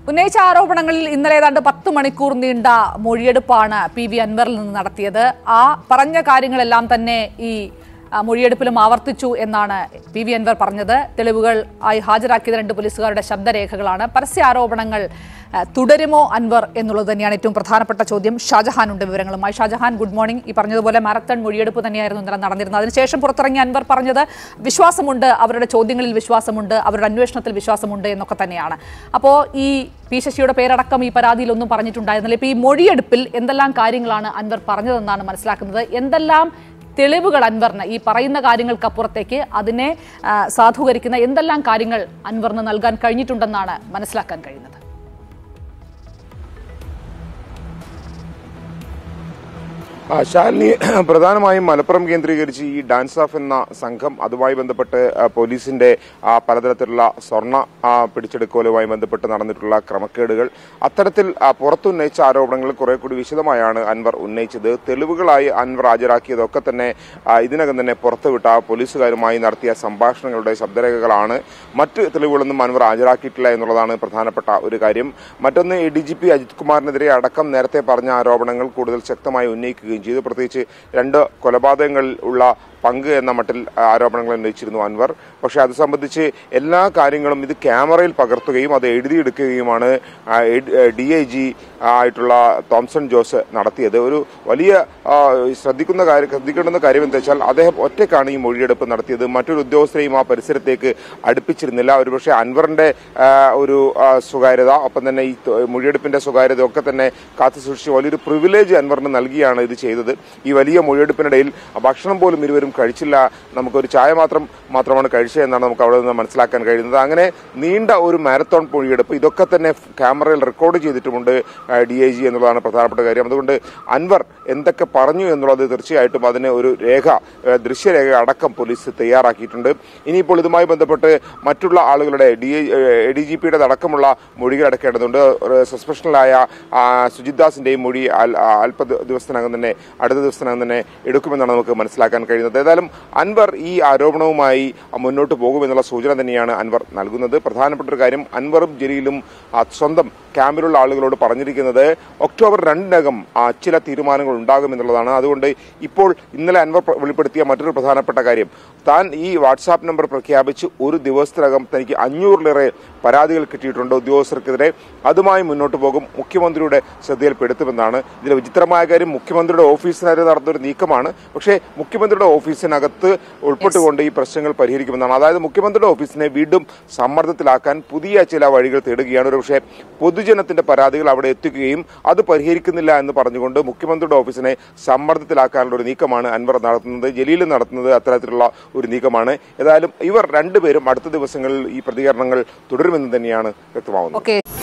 ഉന്നയിച്ച ആരോപണങ്ങളിൽ ഇന്നലെ ഏതാണ്ട് പത്ത് മണിക്കൂർ നീണ്ട മൊഴിയെടുപ്പാണ് പി വി അൻവറിൽ നിന്ന് നടത്തിയത് ആ പറഞ്ഞ കാര്യങ്ങളെല്ലാം തന്നെ ഈ ആ, മൊഴിയെടുപ്പിലും ആവർത്തിച്ചു എന്നാണ് പി വി അൻവർ പറഞ്ഞത് തെളിവുകൾ ആയി ഹാജരാക്കിയത് രണ്ട് പോലീസുകാരുടെ ശബ്ദരേഖകളാണ് പരസ്യ ആരോപണങ്ങൾ ആ, തുടരുമോ അൻവർ എന്നുള്ളത് തന്നെയാണ് ഏറ്റവും പ്രധാനപ്പെട്ട ചോദ്യം ഷാജഹാനുണ്ട് വിവരങ്ങളുമായി ഷാജഹാൻ ഗുഡ് മോർണിംഗ് ഈ പറഞ്ഞതുപോലെ മാരത്തൺ മൊഴിയെടുപ്പ് തന്നെയായിരുന്നു ഇന്നലെ നടന്നിരുന്നത് അതിനുശേഷം പുറത്തിറങ്ങിയ അൻവർ പറഞ്ഞത് വിശ്വാസമുണ്ട് അവരുടെ ചോദ്യങ്ങളിൽ വിശ്വാസമുണ്ട് അവരുടെ അന്വേഷണത്തിൽ വിശ്വാസമുണ്ട് എന്നൊക്കെ തന്നെയാണ് അപ്പോൾ ഈ പി ശശിയുടെ പേരടക്കം ഈ പരാതിയിലൊന്നും പറഞ്ഞിട്ടുണ്ടായിരുന്നില്ല ഇപ്പോൾ ഈ മൊഴിയെടുപ്പിൽ എന്തെല്ലാം കാര്യങ്ങളാണ് അൻവർ പറഞ്ഞതെന്നാണ് മനസ്സിലാക്കുന്നത് എന്തെല്ലാം തെളിവുകൾ അൻവറിന് ഈ പറയുന്ന കാര്യങ്ങൾക്കപ്പുറത്തേക്ക് അതിനെ ആ, സാധൂകരിക്കുന്ന എന്തെല്ലാം കാര്യങ്ങൾ അൻവറിന് നൽകാൻ കഴിഞ്ഞിട്ടുണ്ടെന്നാണ് മനസ്സിലാക്കാൻ കഴിയുന്നത് ആ, ശാലിനി പ്രധാനമായും മലപ്പുറം കേന്ദ്രീകരിച്ച് ഈ ഡാൻസ് ഓഫ് എന്ന സംഘം അതുമായി ബന്ധപ്പെട്ട് ആ, പോലീസിന്റെ ആ, പലതരത്തിലുള്ള സ്വർണ്ണ ആ, പിടിച്ചെടുക്കലുമായി ബന്ധപ്പെട്ട് നടന്നിട്ടുള്ള ക്രമക്കേടുകൾ അത്തരത്തിൽ ആ, പുറത്തുന്നയിച്ച ആരോപണങ്ങൾ കുറെ കൂടി വിശദമായാണ് അൻവർ ഉന്നയിച്ചത് തെളിവുകളായി അൻവർ ഹാജരാക്കിയതൊക്കെ തന്നെ ആ, ഇതിനകം തന്നെ പുറത്തുവിട്ട പോലീസുകാരുമായി നടത്തിയ സംഭാഷണങ്ങളുടെ ശബ്ദരേഖകളാണ് മറ്റ് തെളിവുകളൊന്നും അൻവർ ഹാജരാക്കിയിട്ടില്ല എന്നുള്ളതാണ് പ്രധാനപ്പെട്ട ഒരു കാര്യം മറ്റൊന്ന് ഡി ജി പി അജിത് കുമാറിനെതിരെ അടക്കം നേരത്തെ പറഞ്ഞ ആരോപണങ്ങൾ കൂടുതൽ ശക്തമായി ഉന്നയിക്കുകയും ചെയ്തു പ്രത്യേകിച്ച് രണ്ട് കൊലപാതകങ്ങളിൽ ഉള്ള പങ്ക് എന്ന മട്ടിൽ ആരോപണങ്ങൾ ഉന്നയിച്ചിരുന്നു അൻവർ പക്ഷേ അത് സംബന്ധിച്ച് എല്ലാ കാര്യങ്ങളും ഇത് ക്യാമറയിൽ പകർത്തുകയും അത് എഴുതിയെടുക്കുകയുമാണ് ഡി ഐ ജി ആയിട്ടുള്ള തോംസൺ ജോസ് നടത്തിയത് ഒരു വലിയ ആ, ശ്രദ്ധിക്കുന്ന കാര്യം ശ്രദ്ധിക്കേണ്ടുന്ന കാര്യം എന്താ വെച്ചാൽ അദ്ദേഹം ഒറ്റയ്ക്കാണ് ഈ മൊഴിയെടുപ്പ് നടത്തിയത് മറ്റൊരു ഉദ്യോഗസ്ഥരെയും ആ പരിസരത്തേക്ക് അടുപ്പിച്ചിരുന്നില്ല ഒരുപക്ഷെ അൻവറിന്റെ ആ, ഒരു ആ, സ്വകാര്യത ഒപ്പം തന്നെ ഈ ത- മൊഴിയെടുപ്പിന്റെ സ്വകാര്യത ഒക്കെ തന്നെ കാത്തു സൂക്ഷിച്ച് വലിയൊരു പ്രിവിലേജ് അൻവറിന് നൽകിയാണ് ഇത് ചെയ്തത് ഈ വലിയ മൊഴിയെടുപ്പിനിടയിൽ ഭക്ഷണം പോലും ഇരുവരും കഴിച്ചില്ല നമുക്കൊരു ചായ മാത്രം മാത്രമാണ് കഴിച്ചത് എന്നാണ് നമുക്ക് അവിടെ നിന്ന് മനസ്സിലാക്കാൻ കഴിയുന്നത് അങ്ങനെ നീണ്ട ഒരു മാരത്തോൺ മൊഴിയെടുപ്പ് ഇതൊക്കെ തന്നെ ക്യാമറയിൽ റെക്കോർഡ് ചെയ്തിട്ടുമുണ്ട് ഡി ഐ ജി എന്നുള്ളതാണ് പ്രധാനപ്പെട്ട കാര്യം അതുകൊണ്ട് അൻവർ എന്തൊക്കെ പറഞ്ഞു എന്നുള്ളത് തീർച്ചയായിട്ടും അതിന് ഒരു രേഖ ഏഹ് ദൃശ്യരേഖ അടക്കം പോലീസ് തയ്യാറാക്കിയിട്ടുണ്ട് ഇനിയിപ്പോൾ ഇതുമായി ബന്ധപ്പെട്ട് മറ്റുള്ള ആളുകളുടെ ഡി ഐ ഡി ജി പിയുടെ അടക്കമുള്ള മൊഴികൾ അടക്കേണ്ടതുണ്ട് ഒരു സസ്പെൻഷനിലായ ആ, സുജിത് ദാസിന്റെയും മൊഴി അൽ- ആ, അല്പ ദി- ദിവസത്തിനകം തന്നെ അടുത്ത ദിവസത്തിനകം തന്നെ എടുക്കുമെന്നാണ് നമുക്ക് മനസ്സിലാക്കാൻ കഴിയുന്നത് ഏതായാലും അൻവർ ഈ ആരോപണവുമായി മുന്നോട്ട് പോകുമെന്നുള്ള സൂചന തന്നെയാണ് അൻവർ നൽകുന്നത് പ്രധാനപ്പെട്ട ഒരു കാര്യം അൻവറും ജലീലും ആ, സ്വന്തം ക്യാമ്പിലുള്ള ആളുകളോട് പറഞ്ഞിരിക്കുന്നത് ഒക്ടോബർ രണ്ടിനകം ആ, ചില തീരുമാനങ്ങൾ ഉണ്ടാകുമെന്നുള്ളതാണ് അതുകൊണ്ട് ഇപ്പോൾ ഇന്നലെ അൻവർ പ്ര- വെളിപ്പെടുത്തിയ മറ്റൊരു പ്രധാനപ്പെട്ട കാര്യം താൻ ഈ വാട്സാപ്പ് നമ്പർ പ്രഖ്യാപിച്ച് ഒരു ദിവസത്തിനകം തനിക്ക് അഞ്ഞൂറിലേറെ പരാതികൾ കിട്ടിയിട്ടുണ്ട് ഉദ്യോഗസ്ഥർക്കെതിരെ അതുമായി മുന്നോട്ട് പോകും മുഖ്യമന്ത്രിയുടെ ശ്രദ്ധയിൽപ്പെടുത്തുമെന്നാണ് ഇതിലെ വിചിത്രമായ കാര്യം മുഖ്യമന്ത്രിയുടെ ഓഫീസിനെതിരെ നടന്നൊരു നീക്കമാണ് പക്ഷേ മുഖ്യമന്ത്രിയുടെ ഓഫീസിനകത്ത് ഉൾപ്പെട്ടുകൊണ്ട് ഈ പ്രശ്നങ്ങൾ പരിഹരിക്കുമെന്നാണ് അതായത് മുഖ്യമന്ത്രിയുടെ ഓഫീസിനെ വീണ്ടും സമ്മർദ്ദത്തിലാക്കാൻ പുതിയ ചില വഴികൾ തേടുകയാണ് ഒരു പക്ഷേ പൊതുജനത്തിന്റെ പരാതികൾ അവിടെ എത്തിക്കുകയും അത് പരിഹരിക്കുന്നില്ല എന്ന് പറഞ്ഞുകൊണ്ട് മുഖ്യമന്ത്രിയുടെ ഓഫീസിനെ സമ്മർദ്ദത്തിലാക്കാനുള്ള ഒരു നീക്കമാണ് അൻവർ നടത്തുന്നത് ജലീൽ നടത്തുന്നത് അത്തരത്തിലുള്ള ഒരു നീക്കമാണ് ഏതായാലും ഇവർ രണ്ടുപേരും അടുത്ത ദിവസങ്ങളിൽ ഈ പ്രതികരണങ്ങൾ തുടരുമെന്ന് തന്നെയാണ് വ്യക്തമാവുന്നത് ഓക്കെ